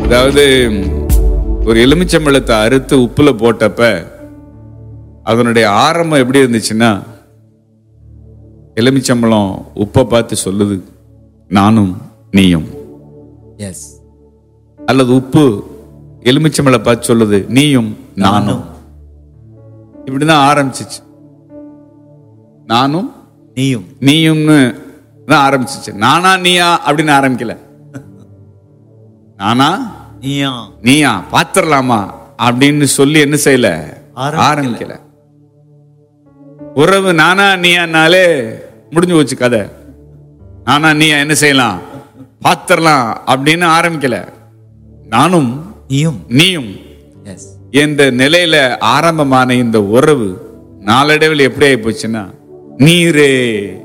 அதாவது ஒரு எலுமிச்சம்பழத்தை அறுத்து உப்புல போட்டப்ப அதனுடைய ஆரம்பம் எப்படி இருந்துச்சுன்னா எலுமிச்சம்பழம் உப்பை பார்த்து சொல்லுது நானும் நீயும் எஸ் அல்லது உப்பு எலுமிச்சம்பழம் பார்த்து சொல்லுது நீயும் நானும் இப்படிதான் ஆரம்பிச்சிச்சு நானும் நீயும் நீயும்னு தான் ஆரம்பிச்சிச்சு நானா நீயா அப்படின்னு ஆரம்பிக்கல நானா நீயா நீயா பாத்திரலாமா அப்படின்னு சொல்லி என்ன செய்யல ஆரம்பிக்கல. ஆரம்பிக்கல உறவு நானா நீயானாலே முடிஞ்சு போச்சு கதை நானா நீயா என்ன செய்யலாம் பாத்திரலாம் அப்படின்னு ஆரம்பிக்கல நானும் நீயும் நீயும் எஸ் என்ற நிலையில ஆரம்பமான இந்த உறவு நாளடைவில் எப்படி ஆகி போச்சுன்னா நீரே